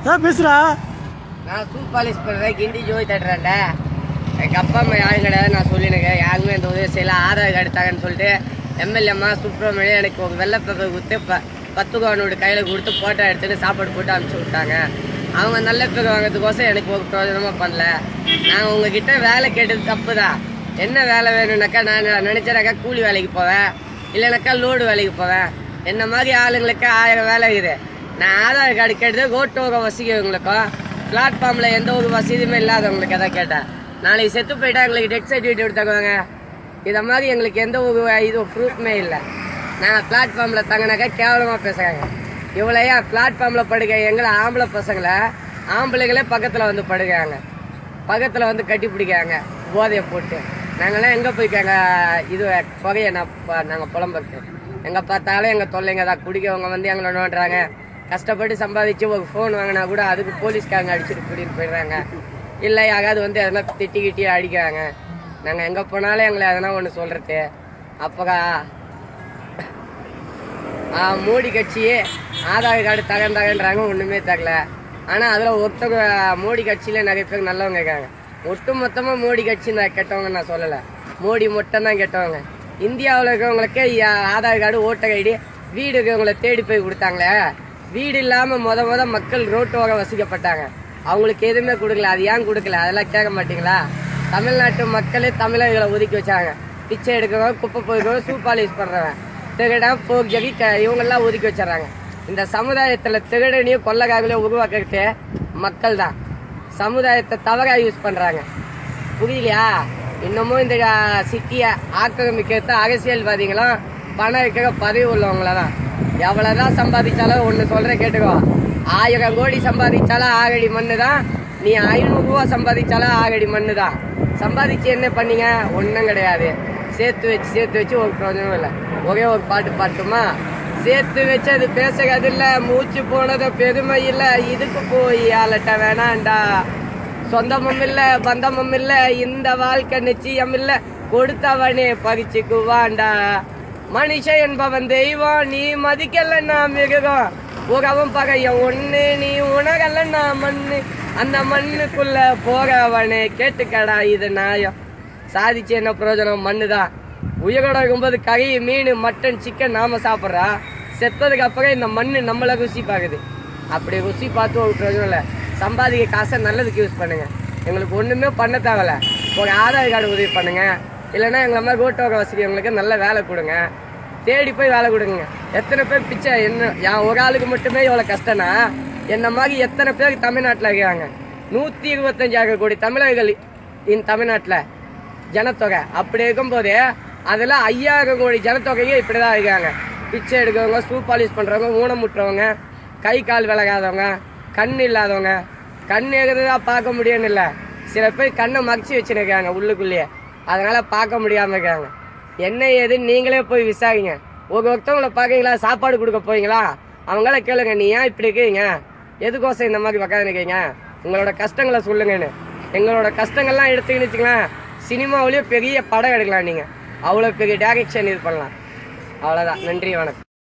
ஏன் பேசுறா நான் ஷூ பாலிஷ் பண்ணுறேன் கிண்டி ஜோய் தட்டுறேன்டா எங்கள் அப்பா அம்மா யாரும் கிடையாது நான் சொல்லினுக்கேன் யாருமே இந்த உதவி செய்யல ஆதார் கார்டு தாங்கன்னு சொல்லிட்டு எம்எல்ஏம்மா சுப்பிரமணியம் எனக்கு ஒரு வெள்ளை பேப்பர் கொடுத்து ப பத்து கவனோட கையில் கொடுத்து ஃபோட்டோ எடுத்துட்டு சாப்பாடு போட்டு அனுப்பிச்சி விட்டாங்க அவங்க நல்ல பேர் வாங்குறதுக்கோசம் எனக்கு ஒரு பிரயோஜனமாக பண்ணல நான் உங்ககிட்ட வேலை கேட்டது தப்பு தான் என்ன வேலை வேணும்னாக்கா நான் நினச்சேனாக்கா கூலி வேலைக்கு போவேன் இல்லைனாக்கா லோடு வேலைக்கு போவேன் என்ன மாதிரி ஆளுங்களுக்கு ஆயிரம் வேலை இருக்குது நான் ஆதார் கார்டு கேட்டது ரோட்டோர வசிக்கிறவங்களுக்கும் பிளாட்ஃபார்மில் எந்த ஒரு வசதியுமே இல்லாதவங்களுக்கு எதாவது கேட்டேன் நாளைக்கு செத்து போயிட்டா எங்களுக்கு டெத் சர்டிஃபிகேட் எடுத்தாக்குவாங்க இதை மாதிரி எங்களுக்கு எந்த ஒரு இது ப்ரூஃப்மே இல்லை நாங்கள் பிளாட்ஃபார்மில் தங்கினாக்கா கேவலமாக பேசுகிறாங்க இவ்வளையா பிளாட்ஃபார்மில் படுக்க எங்களை ஆம்பளை பசங்களை ஆம்பளைகளே பக்கத்தில் வந்து படுக்கிறாங்க பக்கத்தில் வந்து கட்டி பிடிக்கிறாங்க போதையை போட்டு நாங்களாம் எங்கே போய்க்காங்க இது புகையை நான் நாங்கள் புலம்புறது எங்கே பார்த்தாலும் எங்கள் தொல்லைங்க தான் குடிக்கவங்க வந்து எங்களை நோண்டுறாங்க கஷ்டப்பட்டு சம்பாதிச்சு ஒரு ஃபோன் வாங்கினா கூட அதுக்கு போலீஸ்காரங்க அடிச்சுட்டு கூட்டிட்டு போயிடுறாங்க இல்லை யாராவது வந்து எதனா திட்டி கிட்டி அடிக்கிறாங்க நாங்கள் எங்கே போனாலும் எங்களை எதனா ஒன்று சொல்கிறது அப்போ ஆ, மோடி கட்சியே ஆதார் கார்டு தகன் தகன்றாங்க ஒன்றுமே தரல ஆனால் அதில் ஒருத்தவங்க மோடி கட்சியில் நிறைய பேர் நல்லவங்க இருக்காங்க ஒட்டு மொத்தமாக மோடி கட்சி நான் கெட்டவங்க நான் சொல்லலை மோடி மட்டும் தான் கெட்டவங்க இந்தியாவில் இருக்கிறவங்களுக்கே யா- ஆதார் கார்டு ஓட்டர் ஐடி வீடு இருக்கிறவங்கள தேடி போய் கொடுத்தாங்களே வீடு இல்லாமல் முத முத மக்கள் ரோட்டோர வசிக்கப்பட்டாங்க அவங்களுக்கு எதுவுமே கொடுக்கல அது ஏன் கொடுக்கல அதெல்லாம் கேட்க மாட்டீங்களா தமிழ்நாட்டு மக்களே தமிழர்களை ஒதுக்கி வச்சாங்க பிச்சை எடுக்கிறவங்க குப்பை போய்க்கிறவங்க சூப்பாலிஸ் பண்ணுறவன் திருடன் போர்ஜவி க இவங்கெல்லாம் ஒதுக்கி வச்சிடறாங்க இந்த சமுதாயத்தில் திருடனையும் கொள்ளக்காரங்களையும் உருவாக்குறது மக்கள் தான் சமுதாயத்தை தவறாக யூஸ் பண்ணுறாங்க புரியலையா இன்னமும் இந்த சிட்டியை ஆக்கிரமிக்கிறது அரசியல்வாதிகளும் பணம் இருக்கிற பதவி உள்ளவங்கள தான் எவ்வளோதான் சம்பாதிச்சாலும் ஒன்று சொல்கிறேன் கேட்டுக்கோ ஆயிரம் கோடி சம்பாதிச்சாலும் ஆகடி மண்ணு தான் நீ ஐநூறுரூவா சம்பாதிச்சாலும் ஆகடி மண்ணு தான் சம்பாதிச்சு என்ன பண்ணீங்க ஒன்றும் கிடையாது சேர்த்து வச்சு சேர்த்து வச்சு ஒரு பிரயோஜனம் இல்லை ஒரே ஒரு பாட்டு பாட்டுமா சேர்த்து வச்சு அது பேசுறது இல்ல மூச்சு போனது பெருமை இல்ல இதுக்கு போய் ஆளட்ட வேணாண்டா சொந்தமும் இல்ல பந்தமும் இல்ல இந்த வாழ்க்கை நிச்சயம் இல்ல கொடுத்தவனே பறிச்சுக்குவாண்டா மனுஷன் என்பவன் தெய்வம் நீ மதிக்கலன்னா மிருகம் உறவும் பகையும் ஒண்ணு நீ உணரலன்னா மண்ணு அந்த மண்ணுக்குள்ள போறவனே கேட்டுக்கடா இது நியாயம் சாதிச்சு என்ன பிரயோஜனம் மண்ணு தான் உயிரோட இருக்கும்போது கறி மீன் மட்டன் சிக்கன் நாம சாப்பிட்றா செத்ததுக்கு அப்புறம் இந்த மண்ணு நம்மளை ருசி பார்க்குது அப்படி ருசி பார்த்து ஒரு பிரயோஜனம் இல்லை சம்பாதிக்க காசை நல்லதுக்கு யூஸ் பண்ணுங்க எங்களுக்கு ஒண்ணுமே பண்ண தேவையில்ல ஒரு ஆதார் கார்டு உதவி பண்ணுங்க இல்லைன்னா எங்களை மாதிரி ரோட்டோர வசதியவங்களுக்கு நல்ல வேலை கொடுங்க தேடி போய் வேலை கொடுங்க எத்தனை பேர் பிச்சை என்ன என் ஒரு ஆளுக்கு மட்டுமே இவ்வளோ கஷ்டம்னா என்ன மாதிரி எத்தனை பேர் தமிழ்நாட்டில் இருக்காங்க நூற்றி இருபத்தஞ்சாயிரம் கோடி தமிழர்கள் இந்த தமிழ்நாட்டில் ஜனத்தொகை அப்படி இருக்கும்போது அதில் ஐயாயிரம் கோடி ஜனத்தொகையே இப்படி தான் இருக்காங்க பிச்சை எடுக்கிறவங்க ஷூ பாலிஷ் பண்ணுறவங்க ஊனமுட்டுறவங்க கை கால் விலகாதவங்க கண் இல்லாதவங்க கண் எகிறதா பார்க்க முடியும்னு இல்லை சில பேர் கண்ணை மறைச்சி வச்சுருக்காங்க உள்ளுக்குள்ளேயே அதனால பார்க்க முடியாமல் இருக்காங்க என்ன ஏதுன்னு நீங்களே போய் விசாரிங்க ஒரு ஒருத்தவங்கள பார்க்கீங்களா சாப்பாடு கொடுக்க போறீங்களா அவங்கள கேளுங்க நீ ஏன் இப்படி இருக்கீங்க எதுக்கோசம் இந்த மாதிரி உட்காந்து இருக்கீங்க உங்களோட கஷ்டங்களை சொல்லுங்கன்னு எங்களோட கஷ்டங்கள்லாம் எடுத்துக்கின்னு வச்சுக்கலாம் சினிமாவிலேயே பெரிய படம் எடுக்கலாம் நீங்கள் அவ்வளோ பெரிய டேரக்ஷன் இது பண்ணலாம் அவ்வளோதான் நன்றி வணக்கம்